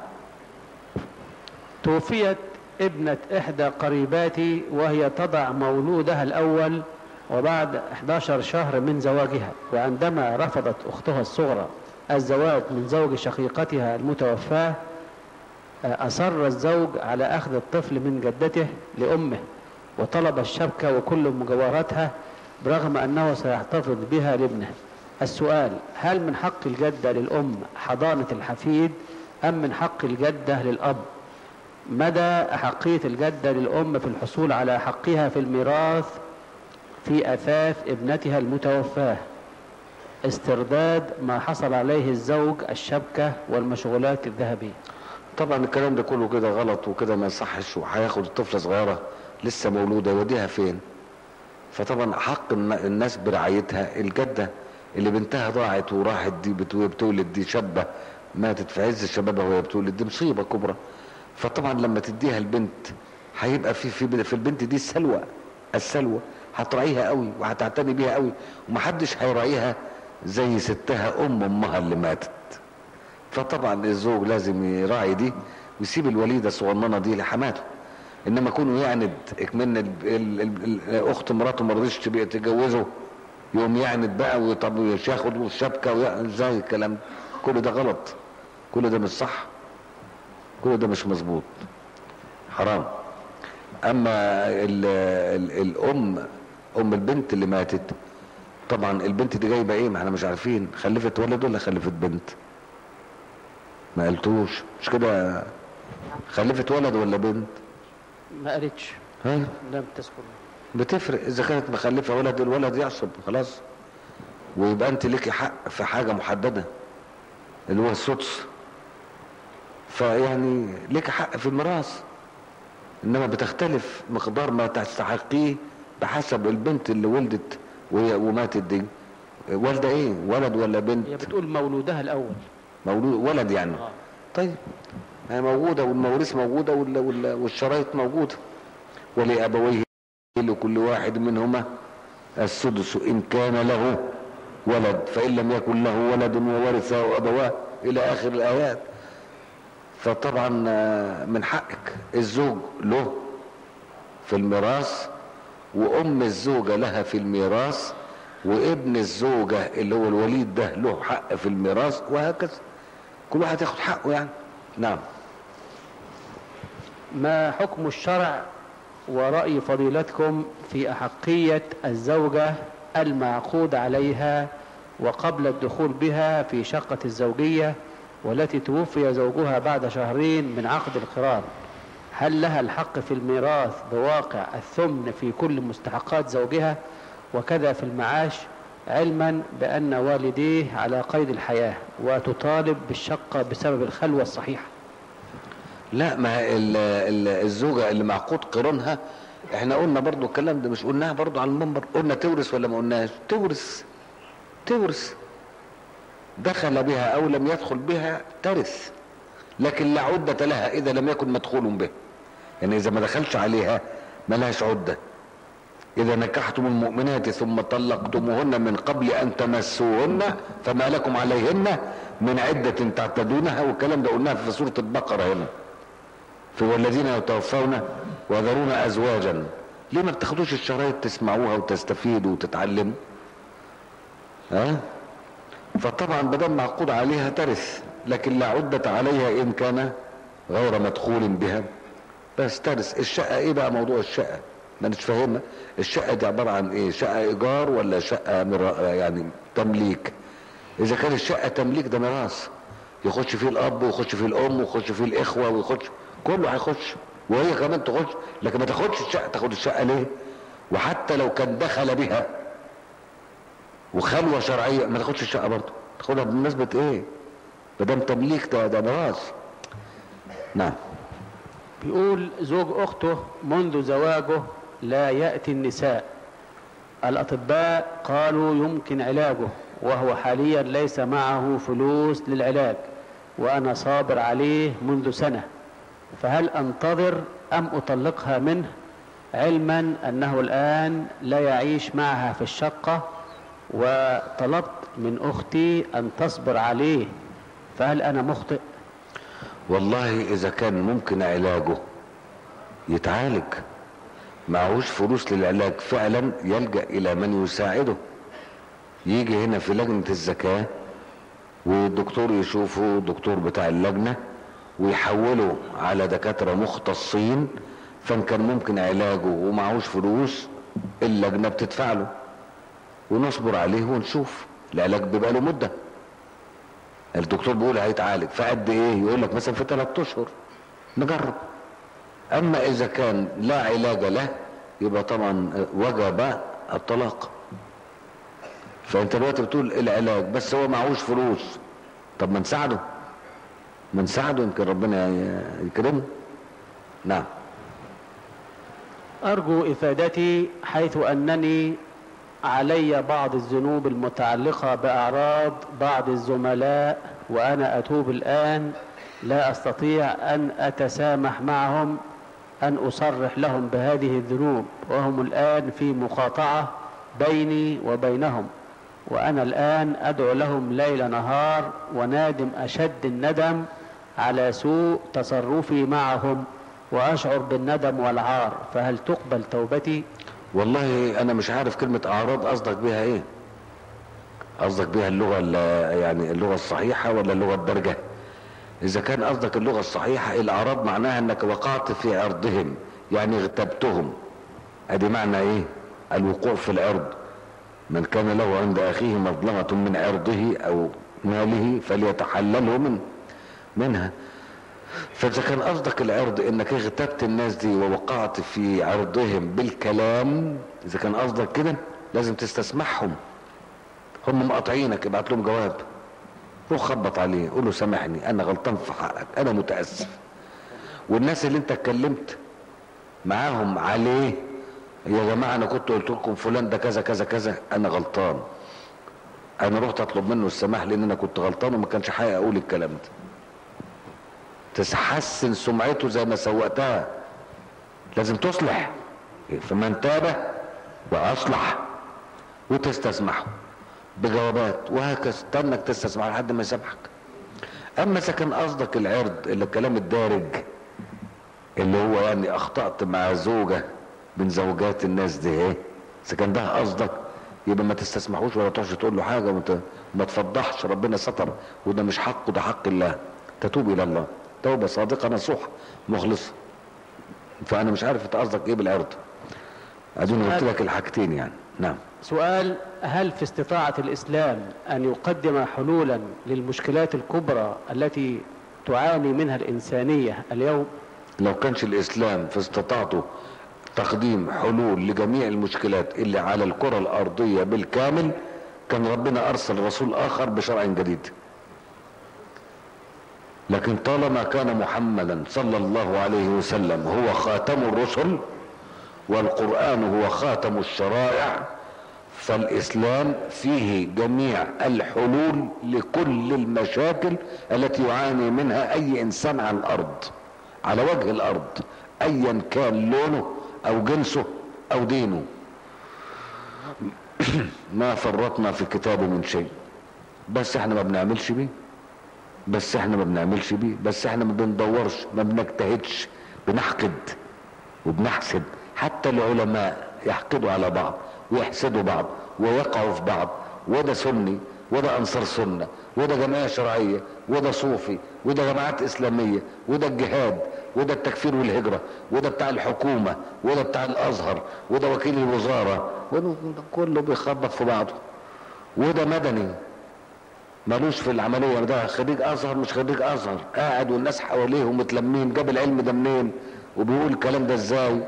توفيت ابنة احدى قريباتي وهي تضع مولودها الاول وبعد 11 شهر من زواجها وعندما رفضت اختها الصغرى الزواج من زوج شقيقتها المتوفاه أصر الزوج على أخذ الطفل من جدته لأمه وطلب الشبكة وكل مجوهراتها برغم أنه سيحتفظ بها لابنه السؤال هل من حق الجدة للأم حضانة الحفيد أم من حق الجدة للأب مدى أحقية الجدة للأم في الحصول على حقها في الميراث في أثاث ابنتها المتوفاة استرداد ما حصل عليه الزوج الشبكة والمشغولات الذهبية طبعا الكلام ده كله كده غلط وكده ما يصحش وهياخد الطفله صغيره لسه مولوده يوديها فين فطبعا حق الناس برعايتها الجده اللي بنتها ضاعت وراحت دي بتولد دي شابه ماتت في عز شبابها وهي بتولد دي مصيبه كبرى فطبعا لما تديها البنت هيبقى في في في البنت دي السلوى السلوى هتراعيها قوي وهتعتني بيها قوي ومحدش هيراعيها زي ستها ام امها اللي ماتت فطبعا الزوج لازم يراعي دي ويسيب الوليدة الصغننة دي لحماته انما كونه يعند اكمن الاخت مراته ما رضيش تتجوزه يقوم يعند بقى وطب ياخد الشبكه ازاي الكلام كل ده غلط كل ده مش صح كل ده مش مظبوط حرام اما ال ال الام ام البنت اللي ماتت طبعا البنت دي جايبه ايه ما احنا مش عارفين خلفت ولد ولا خلفت بنت ما قلتوش مش كده خلفت ولد ولا بنت ما قالتش ها لم تذكر بتفرق اذا كانت مخلفه ولد الولد يعصب خلاص ويبقى انت ليكي حق في حاجه محدده اللي هو السدس فيعني ليك حق في الميراث انما بتختلف مقدار ما تستحقيه بحسب البنت اللي ولدت وهي- وماتت دي والده ايه ولد ولا هي بنت بتقول مولودها الاول مولود ولد يعني آه. طيب هي موجودة والمواريث موجودة وال- وال- والشرايط موجودة ولأبويه لكل واحد منهما السدس إن كان له ولد فإن لم يكن له ولد وورثه أبواه إلى آخر الآيات فطبعا آه، من حقك الزوج له في الميراث وأم الزوجة لها في الميراث وابن الزوجة اللي هو الوليد ده له حق في الميراث وهكذا كل واحد ياخد حقه يعني نعم ما حكم الشرع ورأي فضيلتكم في أحقية الزوجة المعقود عليها وقبل الدخول بها في شقة الزوجية والتي توفي زوجها بعد شهرين من عقد القران هل لها الحق في الميراث بواقع الثمن في كل مستحقات زوجها وكذا في المعاش علما بأن والديه على قيد الحياة وتطالب بالشقة بسبب الخلوة الصحيحة لا ما هي ال- ال- الزوجة اللي معقود قرانها احنا قلنا برضو الكلام ده مش قلناها برضو على المنبر قلنا تورث ولا ما قلناش تورث تورث دخل بها او لم يدخل بها ترث لكن لا عدة لها اذا لم يكن مدخول بها يعني اذا ما دخلش عليها ما لهاش عدة اذا نكحتم المؤمنات ثم طلقتموهن من قبل ان تمسوهن فما لكم عليهن من عدة تعتدونها والكلام ده قلناها في سورة البقرة هنا في والذين يتوفون ويذرون ازواجا ليه ما بتاخدوش الشرايط تسمعوها وتستفيدوا وتتعلموا ها فطبعا بدل معقود عليها ترث لكن لا عدة عليها ان كان غير مدخول بها بس ترث الشقة ايه بقى موضوع الشقة ما مش فاهمها الشقة دي عبارة عن ايه شقة ايجار ولا شقة مرا يعني تمليك اذا كان الشقة تمليك ده ميراث يخش فيه الاب ويخش فيه الام ويخش فيه الاخوة ويخش كله هيخش وهي كمان تخش لكن ما تاخدش الشقة تاخد الشقة ليه وحتى لو كان دخل بها وخلوة شرعية ما تاخدش الشقة برضه تاخدها بمناسبة ايه ما دام تمليك ده ده ميراث نعم بيقول زوج أخته منذ زواجه لا يأتي النساء الأطباء قالوا يمكن علاجه وهو حاليا ليس معه فلوس للعلاج وأنا صابر عليه منذ سنة فهل أنتظر أم أطلقها منه علما أنه الآن لا يعيش معها في الشقة وطلبت من أختي أن تصبر عليه فهل أنا مخطئ والله اذا كان ممكن علاجه يتعالج معهوش فلوس للعلاج فعلا يلجأ الى من يساعده يجي هنا في لجنة الزكاة والدكتور يشوفه الدكتور بتاع اللجنة ويحوله على دكاترة مختصين فان كان ممكن علاجه ومعهوش فلوس اللجنة بتدفع له ونصبر عليه ونشوف العلاج بيبقى له مده الدكتور بيقول هيتعالج في قد ايه يقول لك مثلا في ثلاثة اشهر نجرب اما اذا كان لا علاج له يبقى طبعا وجب الطلاق فانت دلوقتي بتقول العلاج بس هو معهوش فلوس طب ما نساعده ما نساعده يمكن ربنا ي- يكرمه نعم أرجو إفادتي حيث أنني علي بعض الذنوب المتعلقة بأعراض بعض الزملاء وأنا أتوب الآن لا أستطيع أن أتسامح معهم أن أصرح لهم بهذه الذنوب وهم الآن في مقاطعة بيني وبينهم وأنا الآن أدعو لهم ليل نهار ونادم أشد الندم على سوء تصرفي معهم وأشعر بالندم والعار فهل تقبل توبتي والله انا مش عارف كلمة اعراض قصدك بيها ايه قصدك بيها اللغة ال- يعني اللغة الصحيحة ولا اللغة الدارجة اذا كان قصدك اللغة الصحيحة الاعراض معناها انك وقعت في عرضهم يعني اغتبتهم ادي معنى ايه الوقوع في العرض من كان له عند اخيه مظلمة من عرضه او ماله فليتحلله من منها فاذا كان قصدك العرض انك اغتبت الناس دي ووقعت في عرضهم بالكلام اذا كان قصدك كده لازم تستسمحهم هم مقاطعينك ابعت لهم جواب روح خبط عليه قول له سامحني انا غلطان في حقك انا متاسف والناس اللي انت اتكلمت معاهم عليه يا جماعة انا كنت قلت لكم فلان ده كذا كذا كذا انا غلطان انا رحت اطلب منه السماح لان انا كنت غلطان وما كانش حقيقي اقول الكلام ده تحسن سمعته زي ما سوقتها لازم تصلح فمن تاب واصلح وتستسمحه بجوابات وهكذا استنك تستسمح لحد ما يسامحك اما اذا كان قصدك العرض اللي الكلام الدارج اللي هو يعني اخطأت مع زوجة من زوجات الناس دي ايه اذا كان ده قصدك يبقى ما تستسمحوش ولا تقعدش تقول له حاجة وما ما تفضحش ربنا ستر وده مش حقه ده حق الله تتوب الى الله توبة صادقة نصوحة مخلصة فانا مش عارف انت قصدك ايه بالعرض ادوني قلت لك الحاجتين يعني نعم سؤال هل في استطاعة الإسلام أن يقدم حلولا للمشكلات الكبرى التي تعاني منها الإنسانية اليوم لو كانش الاسلام في استطاعته تقديم حلول لجميع المشكلات اللي على الكرة الارضية بالكامل كان ربنا ارسل رسول اخر بشرع جديد لكن طالما كان محمدا صلى الله عليه وسلم هو خاتم الرسل والقرآن هو خاتم الشرائع فالإسلام فيه جميع الحلول لكل المشاكل التي يعاني منها أي إنسان على الأرض على وجه الأرض أيا كان لونه أو جنسه أو دينه ما فرطنا في الكتاب من شيء بس احنا ما بنعملش بيه بس احنا ما بنعملش بيه بس احنا ما بندورش ما بنجتهدش بنحقد وبنحسد حتى العلماء يحقدوا على بعض ويحسدوا بعض ويقعوا في بعض وده سني وده انصار سنه وده جمعيه شرعيه وده صوفي وده جماعات اسلاميه وده الجهاد وده التكفير والهجره وده بتاع الحكومه وده بتاع الازهر وده وكيل الوزاره وده كله بيخبط في بعضه وده مدني ملوش في العمليه ده خريج ازهر مش خريج ازهر قاعد والناس حواليه متلمين جاب العلم ده منين وبيقول الكلام ده ازاي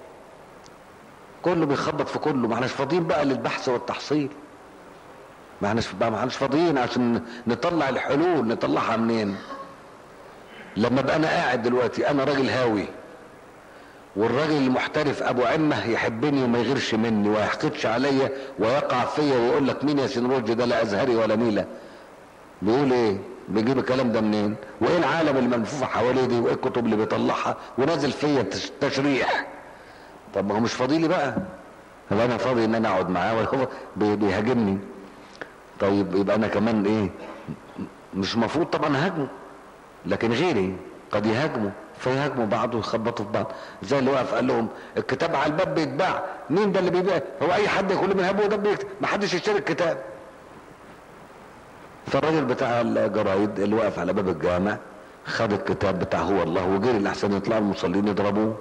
كله بيخبط في كله ما احناش فاضيين بقى للبحث والتحصيل ما احناش ما احناش فاضيين عشان نطلع الحلول نطلعها منين لما ابقى انا قاعد دلوقتي انا راجل هاوي والراجل المحترف ابو عمه يحبني وما يغيرش مني وما يحقدش عليا ويقع فيا ويقول لك مين يا سنروج ده لا ازهري ولا نيله بيقول ايه بيجيب الكلام ده منين وايه العالم الملفوفه حواليه دي وايه الكتب اللي بيطلعها ونازل فيا تشريح طب ما هو مش فاضي لي بقى هل انا فاضي ان انا اقعد معاه ولا هو بيهاجمني طيب يبقى انا كمان ايه مش مفروض طبعا هاجمه لكن غيري قد يهاجموا فيهاجموا بعض ويخبطوا في بعض زي اللي وقف قال لهم الكتاب على الباب بيتباع مين ده اللي بيبيع هو اي حد يقول من هبه ده بيكتب ما حدش يشتري الكتاب فالراجل بتاع الجرايد اللي واقف على باب الجامع خد الكتاب بتاع هو الله وجري لحسن يطلعوا المصلين يضربوه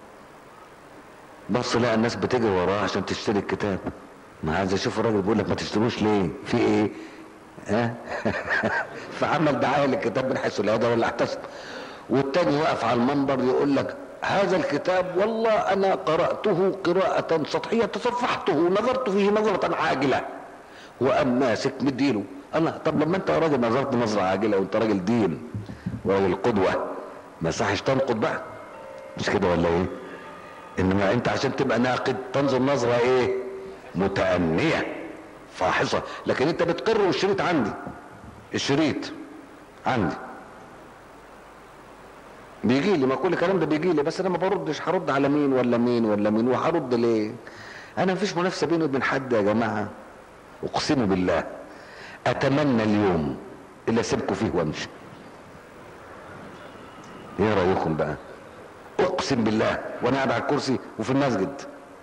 بص لقى الناس بتجري وراه عشان تشتري الكتاب ما عايز اشوف الراجل بيقول لك ما تشتروش ليه في ايه ها فعمل دعايه للكتاب من حيث لا ولا احتسب والتاني واقف على المنبر يقول لك هذا الكتاب والله انا قراته قراءه سطحيه تصفحته نظرت فيه نظره عاجله وقام ماسك مديله الله طب لما انت راجل نظرت نظره عاجله وانت راجل دين وراجل قدوه ما صحش تنقد بقى مش كده ولا ايه انما انت عشان تبقى ناقد تنظر نظره ايه متأنية فاحصة لكن انت بتقر والشريط عندي الشريط عندي بيجي لي ما كل الكلام ده بيجي لي بس انا ما بردش هرد على مين ولا مين ولا مين وهرد ليه انا مفيش منافسه بيني وبين حد يا جماعه اقسم بالله اتمنى اليوم اللي اسيبكم فيه وامشي ايه رايكم بقى اقسم بالله وانا قاعد على الكرسي وفي المسجد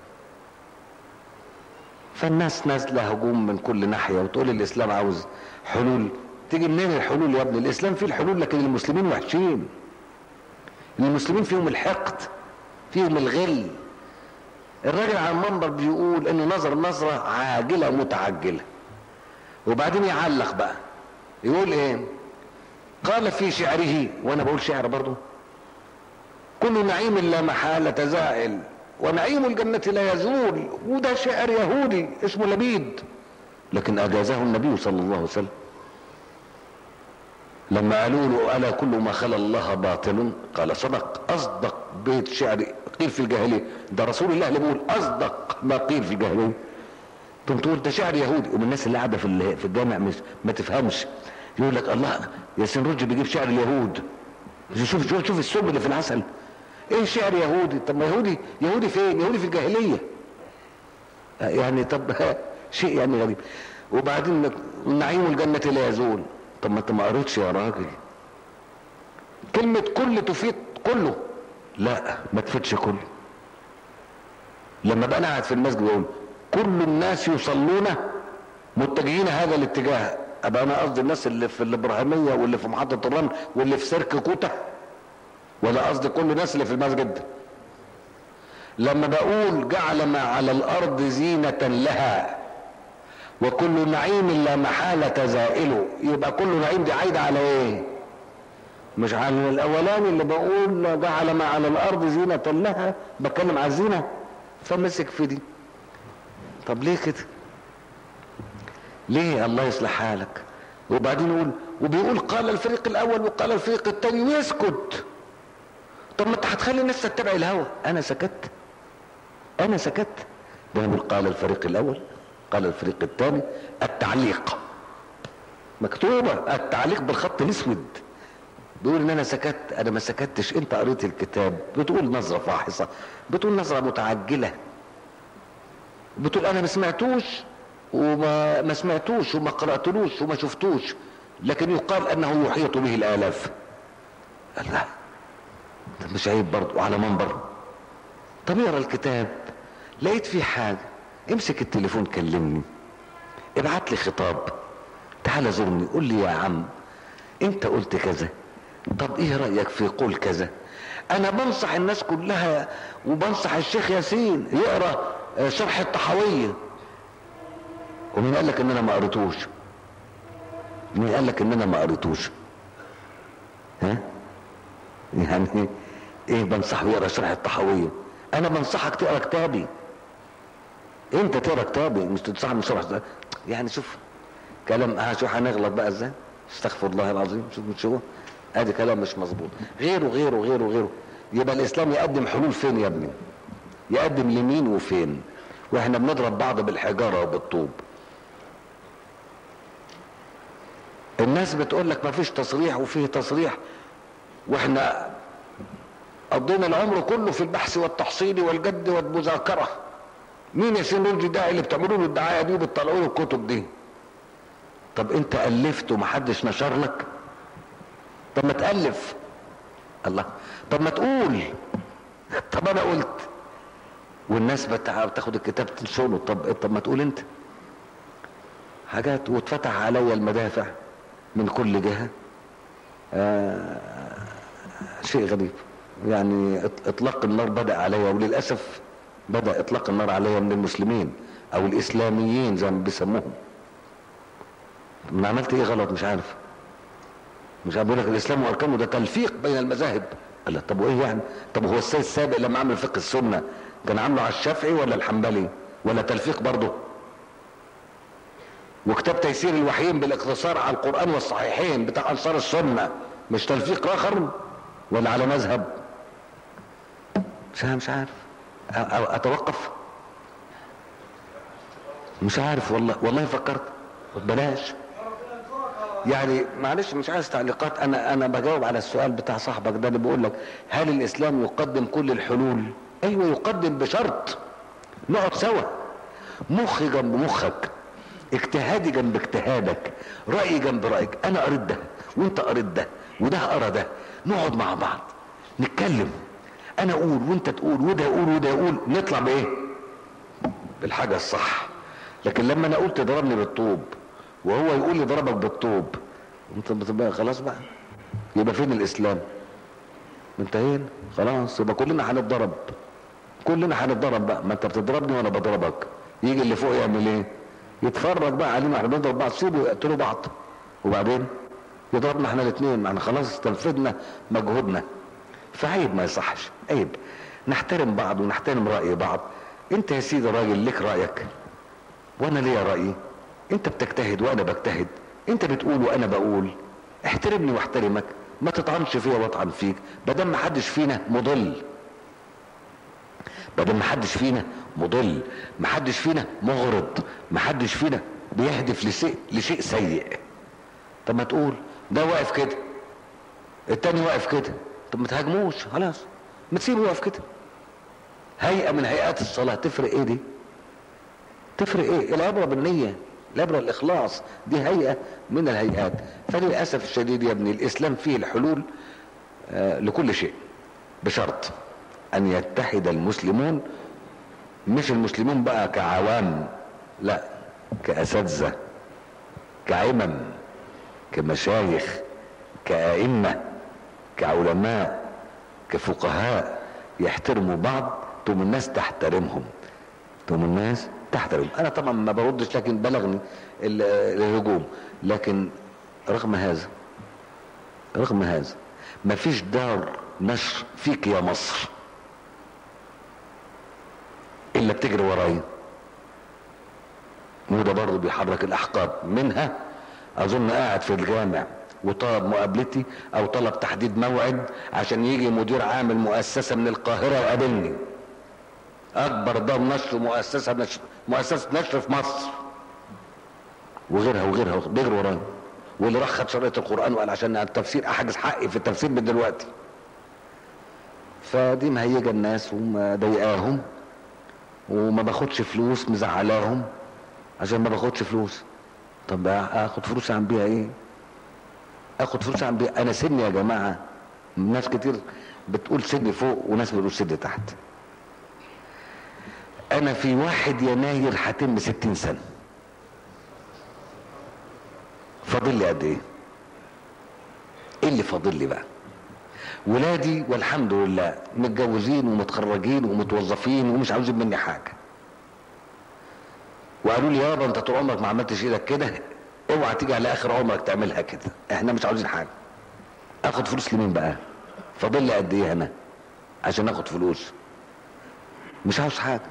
فالناس نازله هجوم من كل ناحيه وتقول الاسلام عاوز حلول تيجي منين الحلول يا ابني الاسلام فيه الحلول لكن المسلمين وحشين المسلمين فيهم الحقد فيهم الغل الراجل على المنبر بيقول انه نظر نظره عاجله متعجله وبعدين يعلق بقى يقول ايه قال في شعره وانا بقول شعر برضه كل نعيم لا محالة زائل ونعيم الجنة لا يزول وده شعر يهودي اسمه لبيد لكن أجازه النبي صلى الله عليه وسلم لما قالوا له ألا كل ما خلى الله باطل قال صدق أصدق بيت شعر قيل في الجاهليه ده رسول الله اللي بيقول اصدق ما قيل في الجاهليه تقوم تقول ده شعر يهودي ومن الناس اللي قاعده في ال- في الجامع مش ما تفهمش يقول لك الله ياسين رشدي بيجيب شعر اليهود شوف شوف شوف السم اللي في العسل ايه شعر يهودي طب ما يهودي يهودي فين يهودي في الجاهليه يعني طب شيء يعني غريب وبعدين نعيم الجنة لا يزول طب ما انت ما قريتش يا راجل كلمة كل تفيد كله لا ما تفيدش كله لما بقى انا قاعد في المسجد واقول كل الناس يصلون متجهين هذا الاتجاه ابقى انا قصدي الناس اللي في الابراهيميه واللي في محطه الرمل واللي في سيرك كوتا ولا قصدي كل الناس اللي في المسجد لما بقول جعل ما على الارض زينه لها وكل نعيم لا محاله زائل يبقى كل نعيم دي عايده على ايه مش على الاولاني اللي بقول جعل ما على الارض زينه لها بتكلم على الزينه فمسك في دي طب ليه كده ليه الله يصلح حالك وبعدين يقول وبيقول قال الفريق الاول وقال الفريق الثاني ويسكت طب ما انت هتخلي الناس تتبع الهوى انا سكت انا سكت ده بيقول قال الفريق الاول قال الفريق الثاني التعليق مكتوبه التعليق بالخط الاسود بيقول ان انا سكت انا ما سكتش انت قريت الكتاب بتقول نظره فاحصه بتقول نظره متعجله بتقول انا ما سمعتوش وما ما سمعتوش وما قراتلوش وما شفتوش لكن يقال انه يحيط به الالاف قال لا طب مش عيب برضه وعلى منبر طب اقرا الكتاب لقيت فيه حاجه امسك التليفون كلمني ابعت لي خطاب تعال زورني قول لي يا عم انت قلت كذا طب ايه رايك في قول كذا انا بنصح الناس كلها وبنصح الشيخ ياسين يقرا آه، شرح الطحاويه ومين قال لك ان انا ما قريتوش مين قال لك ان انا ما قريتوش ها يعني ايه بنصحه يقرا شرح الطحاويه انا بنصحك تقرا كتابي انت تقرا كتابي مش تنصحني من شرح يعني شوف كلام اه شو هنغلط بقى ازاي استغفر الله العظيم شوف شو ادي كلام مش مظبوط غيره غيره غيره غيره يبقى الاسلام يقدم حلول فين يا ابني يقدم لمين وفين واحنا بنضرب بعض بالحجاره وبالطوب الناس بتقول لك ما فيش تصريح وفيه تصريح واحنا قضينا العمر كله في البحث والتحصيل والجد والمذاكره مين يا سين رشدي ده اللي بتعملوا له الدعايه دي وبتطلعوا له الكتب دي طب انت الفت ومحدش نشر لك طب ما تالف الله طب ما تقول طب انا قلت والناس بتع- بتاخد الكتاب تنشره طب طب ما تقول انت حاجات واتفتح عليا المدافع من كل جهه آه شيء غريب يعني إط- اطلاق النار بدا عليا وللاسف بدا اطلاق النار عليا من المسلمين او الاسلاميين زي ما بيسموهم ما عملت ايه غلط مش عارف مش عارف بيقول لك الاسلام واركانه ده تلفيق بين المذاهب قال لك طب وايه يعني طب هو السيد السابق لما عمل فقه السنه كان عامله على الشافعي ولا الحنبلي ولا تلفيق برضه وكتاب تيسير الوحيين بالاقتصار على القران والصحيحين بتاع انصار السنه مش تلفيق اخر ولا على مذهب مش عارف مش عارف أ- أ- اتوقف مش عارف والله والله فكرت بلاش يعني معلش مش عايز تعليقات انا انا بجاوب على السؤال بتاع صاحبك ده اللي بيقول لك هل الاسلام يقدم كل الحلول ايوه يقدم بشرط نقعد سوا مخي جنب مخك اجتهادي جنب اجتهادك رايي جنب رايك انا قريت ده وانت قريت ده وده قرا ده نقعد مع بعض نتكلم انا اقول وانت تقول وده يقول وده يقول نطلع بايه بالحاجه الصح لكن لما انا قلت ضربني بالطوب وهو يقول لي ضربك بالطوب انت بتبقى خلاص بقى يبقى فين الاسلام انتهينا خلاص يبقى كلنا هنتضرب كلنا هنتضرب بقى ما انت بتضربني وانا بضربك يجي اللي فوق يعمل ايه يتفرج بقى علينا احنا بنضرب بعض سيبوا يقتلوا بعض وبعدين يضربنا احنا الاثنين احنا خلاص استنفذنا مجهودنا فعيب ما يصحش عيب نحترم بعض ونحترم راي بعض انت يا سيدي راجل لك رايك وانا ليا رايي انت بتجتهد وانا بجتهد انت بتقول وانا بقول احترمني واحترمك ما تطعنش فيا واطعن فيك بدل ما حدش فينا مضل بعدين ما حدش فينا مضل ما حدش فينا مغرض ما حدش فينا بيهدف لشيء لشيء سيء طب ما تقول ده واقف كده التاني واقف كده طب ما تهاجموش خلاص ما تسيبه يقف كده هيئة من هيئات الصلاة تفرق ايه دي تفرق ايه العبرة بالنية العبرة الاخلاص دي هيئة من الهيئات فللأسف الشديد يا ابني الاسلام فيه الحلول آه لكل شيء بشرط ان يتحد المسلمون مش المسلمون بقى كعوام لا كأساتذة كعمم كمشايخ كأئمة كعلماء كفقهاء يحترموا بعض تقوم الناس تحترمهم تقوم الناس تحترم انا طبعا ما بردش لكن بلغني الهجوم لكن رغم هذا رغم هذا ما فيش دار نشر فيك يا مصر الا بتجري ورايا وده برضه بيحرك الاحقاد منها اظن قاعد في الجامع وطلب مقابلتي او طلب تحديد موعد عشان يجي مدير عام المؤسسه من القاهره يقابلني اكبر دار نشر مؤسسه نشر مؤسسه نشر في مصر وغيرها وغيرها بيجري ورايا واللي راح خد شريط القران وقال عشان التفسير احجز حقي في التفسير من دلوقتي فدي مهيجه الناس ومضايقاهم وما باخدش فلوس مزعلاهم عشان ما باخدش فلوس طب اخد فلوس اعمل بيها ايه اخد فلوس اعمل بيها انا سني يا جماعه ناس كتير بتقول سني فوق وناس بتقول سني تحت انا في واحد يناير هتم ستين سنه فاضل لي قد ايه ايه اللي فاضل لي بقى ولادي والحمد لله متجوزين ومتخرجين ومتوظفين ومش عاوزين مني حاجه وقالوا لي يابا انت طول عمرك ما عملتش ايدك كده اوعى تيجي على اخر عمرك تعملها كده احنا مش عاوزين حاجه اخد فلوس لمين بقى فاضل لي قد ايه هنا عشان اخد فلوس مش عاوز حاجه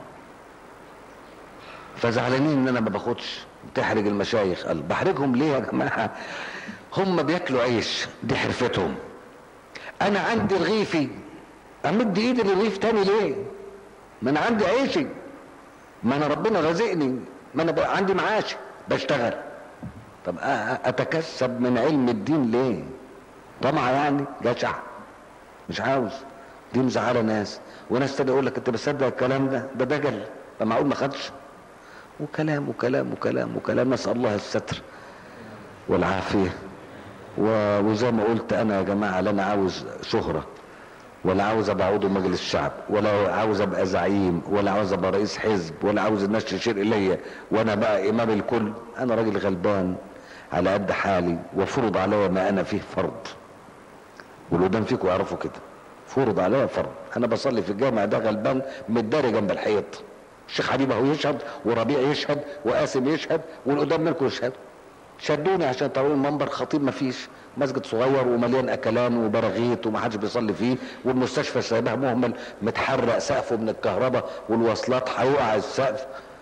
فزعلانين ان انا ما باخدش بتحرج المشايخ قال بحرجهم ليه يا جماعه هم بياكلوا عيش دي حرفتهم انا عندي رغيفي امد ايدي للرغيف تاني ليه ما انا عندي عيشي ما انا ربنا رازقني ما انا بقى عندي معاش بشتغل طب اتكسب من علم الدين ليه طمع يعني جشع مش عاوز دي مزعله ناس وناس تاني يقول لك انت بتصدق الكلام ده ده دجل ده معقول ما خدش وكلام وكلام وكلام وكلام نسال الله الستر والعافيه وزي ما قلت انا يا جماعه لا انا عاوز شهره ولا عاوز ابقى عضو مجلس الشعب ولا عاوز ابقى زعيم ولا عاوز ابقى رئيس حزب ولا عاوز الناس تشير الي وانا بقى امام الكل انا راجل غلبان على قد حالي وفرض عليا ما انا فيه فرض والقدام فيكم يعرفوا كده فرض عليا فرض انا بصلي في الجامع ده غلبان متداري جنب الحيط الشيخ حبيب اهو يشهد وربيع يشهد وقاسم يشهد والقدام منكم يشهد شدوني عشان طلعوا المنبر خطيب مفيش مسجد صغير ومليان اكلان وبراغيث ومحدش بيصلي فيه والمستشفى سايبها مهمل متحرق سقفه من الكهرباء والوصلات هيقع السقف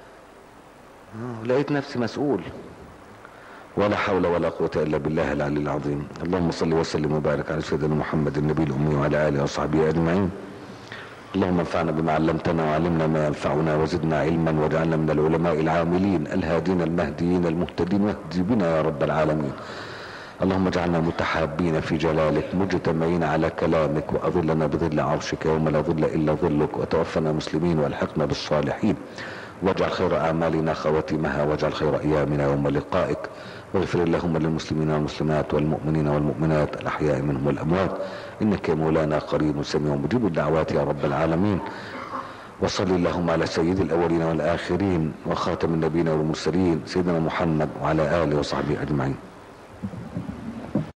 لقيت نفسي مسؤول ولا حول ولا قوة إلا بالله العلي العظيم اللهم صل وسلم وبارك على سيدنا محمد النبي الأمي وعلى آله وصحبه أجمعين اللهم انفعنا بما علمتنا وعلمنا ما ينفعنا وزدنا علما واجعلنا من العلماء العاملين الهادين المهديين المهتدين واهدي بنا يا رب العالمين اللهم اجعلنا متحابين في جلالك مجتمعين على كلامك واظلنا بظل عرشك يوم لا ظل الا ظلك وتوفنا مسلمين والحقنا بالصالحين واجعل خير اعمالنا خواتمها واجعل خير ايامنا يوم لقائك واغفر اللهم للمسلمين والمسلمات والمؤمنين والمؤمنات الاحياء منهم والاموات انك يا مولانا قريب سميع مجيب الدعوات يا رب العالمين وصل اللهم على سيد الاولين والاخرين وخاتم النبيين والمرسلين سيدنا محمد وعلى اله وصحبه اجمعين